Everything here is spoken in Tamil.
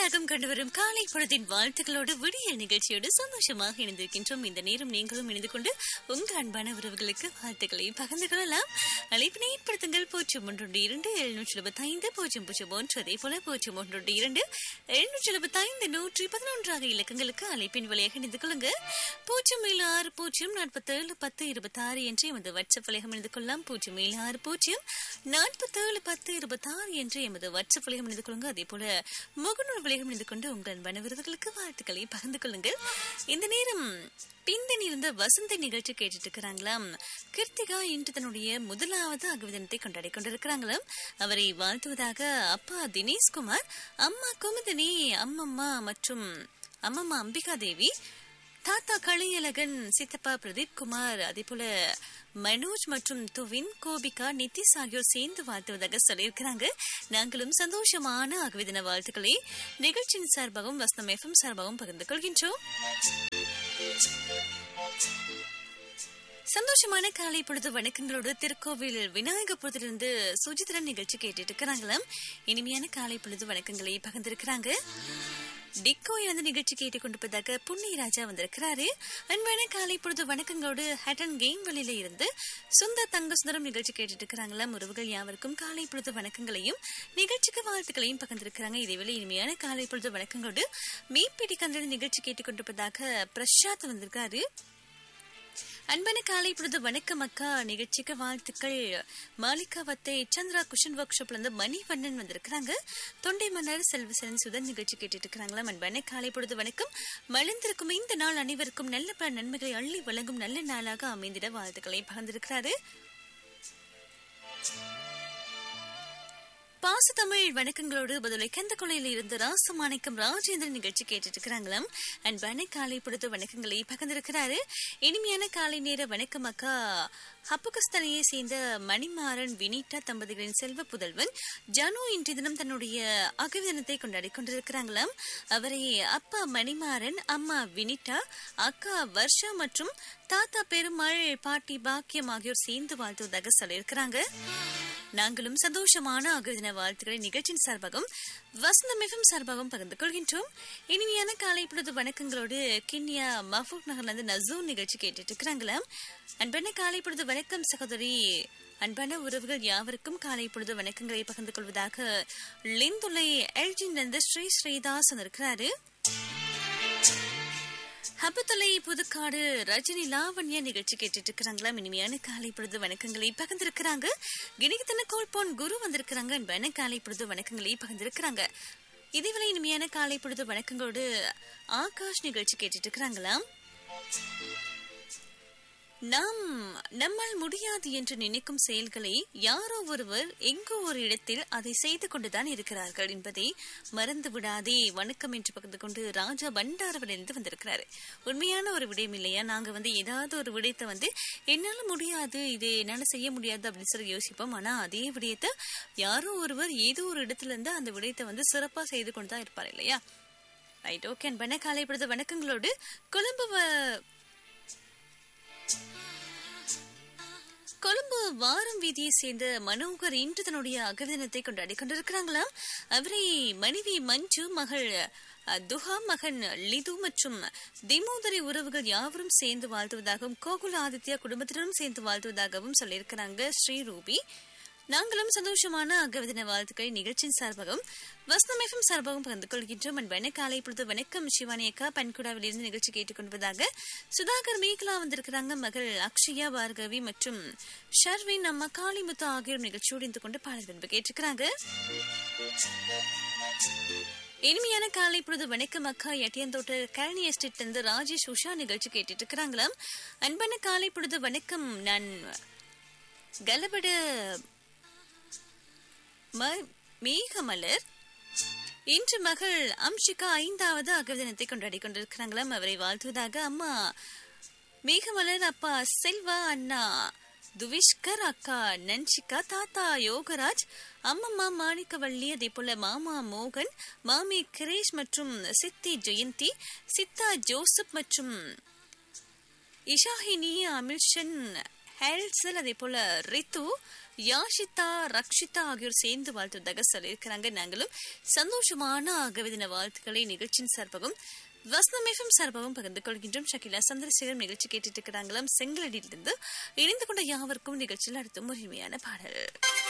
உற்சாகம் கொண்டு வரும் காலை பொழுதின் வாழ்த்துக்களோடு விடிய நிகழ்ச்சியோடு சந்தோஷமாக இணைந்திருக்கின்றோம் இந்த நேரம் நீங்களும் இணைந்து கொண்டு உங்கள் அன்பான உறவுகளுக்கு வாழ்த்துக்களை பகிர்ந்து கொள்ளலாம் அழைப்பினை ஏற்படுத்துங்கள் பூஜ்ஜியம் ஒன்று இரண்டு எழுநூற்றி எழுபத்தி ஐந்து பூஜ்ஜியம் பூஜ்ஜியம் ஒன்று அதே போல பூஜ்ஜியம் ஒன்று இரண்டு எழுநூற்றி எழுபத்தி ஐந்து நூற்றி பதினொன்றாக இலக்கங்களுக்கு அழைப்பின் வழியாக இணைந்து கொள்ளுங்க பூஜ்ஜியம் ஏழு ஆறு பூஜ்ஜியம் நாற்பத்தேழு பத்து இருபத்தாறு என்று எமது வாட்ஸ்அப் வழியாக இணைந்து கொள்ளலாம் பூஜ்ஜியம் ஏழு ஆறு பூஜ்ஜியம் நாற்பத்தேழு பத்து இருபத்தாறு என்று எமது வாட்ஸ்அப் வழியாக இணைந்து கொள்ளுங்க அதே போல முகநூல் வழியாக இணைந்து கொண்டு உங்கள் அன்பான விருதுகளுக்கு வாழ்த்துக்களை பகிர்ந்து கொள்ளுங்கள் இந்த நேரம் பிந்தன் இருந்த வசந்த நிகழ்ச்சி கேட்டுட்டு இருக்கிறாங்களாம் கிருத்திகா இன்று தன்னுடைய முதலாவது அகவிதனத்தை கொண்டாடி கொண்டிருக்கிறாங்களாம் அவரை வாழ்த்துவதாக அப்பா தினேஷ்குமார் அம்மா குமுதினி அம்மம்மா மற்றும் அம்மம்மா அம்பிகா தேவி தாத்தா களியழகன் சித்தப்பா பிரதீப் குமார் அதே போல மனோஜ் மற்றும் துவின் கோபிகா நிதிஷ் ஆகியோர் சேர்ந்து வாழ்த்துவதாக சொல்லியிருக்கிறாங்க நாங்களும் சந்தோஷமான அகவிதன வாழ்த்துக்களை நிகழ்ச்சியின் சார்பாகவும் வசனம் எஃப்எம் சார்பாகவும் பகிர்ந்து கொள்கின்றோம் சந்தோஷமான காலை பொழுது வணக்கங்களோடு திருக்கோவில் விநாயகபுரத்திலிருந்து சுஜித்ரன் நிகழ்ச்சி கேட்டுட்டு இருக்கிறாங்களாம் இனிமையான காலை பொழுது வணக்கங்களை பகிர்ந்திருக்கிறாங்க டிக்கோ இறந்த நிகழ்ச்சி கேட்டுக்கொண்டிருப்பதாக புண்ணிய ராஜா வந்திருக்கிறாரு அன்பான காலை பொழுது வணக்கங்களோடு ஹட்டன் கேம் வழியில இருந்து சுந்தர் தங்க சுந்தரம் நிகழ்ச்சி கேட்டுட்டு இருக்கிறாங்களாம் உறவுகள் யாவருக்கும் காலை பொழுது வணக்கங்களையும் நிகழ்ச்சிக்கு வாழ்த்துக்களையும் பகிர்ந்திருக்கிறாங்க இதேவேளை இனிமையான காலை பொழுது வணக்கங்களோடு மீப்பிடி கண்டது நிகழ்ச்சி கேட்டுக்கொண்டிருப்பதாக பிரசாத் வந்திருக்காரு அன்பான காலை பொழுது வணக்கம் அக்கா நிகழ்ச்சிக்கு வாழ்த்துக்கள் மாலிகா வத்தை சந்திரா குஷன் ஒர்க் ஷாப்ல இருந்து மணிவண்ணன் வந்திருக்கிறாங்க தொண்டை மன்னர் செல்வசன் சுதன் நிகழ்ச்சி கேட்டுட்டு இருக்கிறாங்களா அன்பான காலை பொழுது வணக்கம் மலர்ந்திருக்கும் இந்த நாள் அனைவருக்கும் நல்ல பல நன்மைகளை அள்ளி வழங்கும் நல்ல நாளாக அமைந்திட வாழ்த்துக்களை பகிர்ந்திருக்கிறாரு பாச தமிழ் வணக்கங்களோடு பதிலை கந்த கொலையில இருந்து ராசமாணிக்கம் ராஜேந்திரன் நிகழ்ச்சி கேட்டுட்டு இருக்கிறாங்களாம் அன்பான காலை பொழுது வணக்கங்களை பகிர்ந்திருக்கிறாரு இனிமையான காலை நேர வணக்கம் அக்கா ஹப்புகஸ்தனையை சேர்ந்த மணிமாறன் வினிதா தம்பதிகளின் செல்வ புதல்வன் ஜனு இன்றைய தினம் தன்னுடைய அகவிதனத்தை கொண்டாடி கொண்டிருக்கிறாங்களாம் அவரை அப்பா மணிமாறன் அம்மா வினிதா அக்கா வர்ஷா மற்றும் தாத்தா பெருமாள் பாட்டி பாக்கியம் ஆகியோர் சேர்ந்து வாழ்த்துவதாக சொல்லியிருக்கிறாங்க நாங்களும் சந்தோஷமான அகிர்தின வாழ்த்துக்களை நிகழ்ச்சியின் சார்பாகவும் வசந்தம் எஃப்எம் சார்பாகவும் பகிர்ந்து கொள்கின்றோம் இனிமையான காலை பொழுது வணக்கங்களோடு கிண்ணியா மஃபூக் நகர்ல இருந்து நசூன் நிகழ்ச்சி கேட்டுட்டு இருக்கிறாங்களா அன்பான காலை பொழுது வணக்கம் சகோதரி அன்பான உறவுகள் யாவருக்கும் காலை பொழுது வணக்கங்களை பகிர்ந்து கொள்வதாக லிந்துலை எல்ஜின் இருந்து ஸ்ரீ ஸ்ரீதாஸ் இருக்கிறாரு ஹபத்தலை புதுக்காடு ரஜினி லாவண்யா நிகழ்ச்சி கேட்டுட்டு இருக்கிறாங்களா இனிமையான காலை பொழுது வணக்கங்களை பகிர்ந்திருக்கிறாங்க கிணிகத்தன கோல்போன் குரு வந்திருக்கிறாங்க அன்பான காலை பொழுது வணக்கங்களை பகிர்ந்திருக்கிறாங்க இதேவேளை இனிமையான காலை பொழுது வணக்கங்களோடு ஆகாஷ் நிகழ்ச்சி கேட்டுட்டு இருக்கிறாங்களாம் நாம் நம்மால் முடியாது என்று நினைக்கும் செயல்களை யாரோ ஒருவர் எங்கோ ஒரு இடத்தில் அதை செய்து கொண்டுதான் இருக்கிறார்கள் என்பதை மறந்து விடாதே வணக்கம் என்று பகிர்ந்து கொண்டு ராஜா பண்டாரவரிலிருந்து வந்திருக்கிறாரு உண்மையான ஒரு விடயம் இல்லையா நாங்க வந்து ஏதாவது ஒரு விடயத்தை வந்து என்னால முடியாது இது என்னால செய்ய முடியாது அப்படின்னு சொல்லி யோசிப்போம் ஆனா அதே விடயத்தை யாரோ ஒருவர் ஏதோ ஒரு இடத்துல இருந்து அந்த விடயத்தை வந்து சிறப்பா செய்து கொண்டு தான் இருப்பார் இல்லையா ரைட் ஓகே அன்பான காலை பொழுது வணக்கங்களோடு கொழும்பு கொழும்பு வாரம் வீதியை சேர்ந்த மனோகர் இன்று தன்னுடைய அகதினத்தை கொண்டாடி கொண்டிருக்கிறாங்களாம் அவரை மனைவி மஞ்சு மகள் துஹா மகன் லிது மற்றும் திமோதரி உறவுகள் யாவரும் சேர்ந்து வாழ்த்துவதாகவும் கோகுல ஆதித்யா குடும்பத்தினரும் சேர்ந்து வாழ்த்துவதாகவும் சொல்லியிருக்கிறாங்க ஸ்ரீ ரூபி நாங்களும் சந்தோஷமான அகவதின வாழ்த்துக்களை நிகழ்ச்சியின் சார்பாகவும் வசனம் எஃப்எம் சார்பாகவும் பகிர்ந்து கொள்கின்றோம் அன்பான காலை பொழுது வணக்கம் சிவானி அக்கா பன்குடாவில் இருந்து நிகழ்ச்சி கேட்டுக்கொள்வதாக சுதாகர் மேகலா வந்திருக்கிறாங்க மகள் அக்ஷயா பார்கவி மற்றும் ஷர்வின் அம்மா காளிமுத்து ஆகியோர் நிகழ்ச்சியோடு இருந்து கொண்டு பாடல் விரும்ப கேட்டிருக்கிறாங்க இனிமையான காலை பொழுது வணக்கம் அக்கா எட்டியந்தோட்ட கழனி எஸ்டேட் இருந்து ராஜேஷ் உஷா நிகழ்ச்சி கேட்டுட்டு இருக்கிறாங்களாம் அன்பான காலை பொழுது வணக்கம் நான் கலபட மேகமலர் இன்று மகள் அம்ஷிகா ஐந்தாவது அகர்தினத்தை கொண்டாடி கொண்டிருக்கிறாங்களாம் அவரை வாழ்த்துவதாக அம்மா மேகமலர் அப்பா செல்வா அண்ணா துவிஷ்கர் அக்கா நன்ஷிகா தாத்தா யோகராஜ் அம்மம்மா மாணிக்கவள்ளி அதே போல மாமா மோகன் மாமி கிரேஷ் மற்றும் சித்தி ஜெயந்தி சித்தா ஜோசப் மற்றும் இஷாஹினி அமில்ஷன் ஹேல்சல் அதே போல ரித்து யாஷிதா ரக்ஷிதா ஆகியோர் சேர்ந்து வாழ்த்துவதாக சொல்லியிருக்கிறாங்க நாங்களும் சந்தோஷமான ஆகவிதின வாழ்த்துக்களை நிகழ்ச்சியின் சார்பாகவும் வசனம் எஃப்எம் சார்பாகவும் பகிர்ந்து கொள்கின்றோம் ஷகிலா சந்திரசேகர் நிகழ்ச்சி கேட்டுட்டு இருக்கிறாங்களாம் செங்கலடியிலிருந்து இணைந்து கொண்ட யாவருக்கும் நிகழ்ச்சியில் அடுத்த முழுமையான பாடல்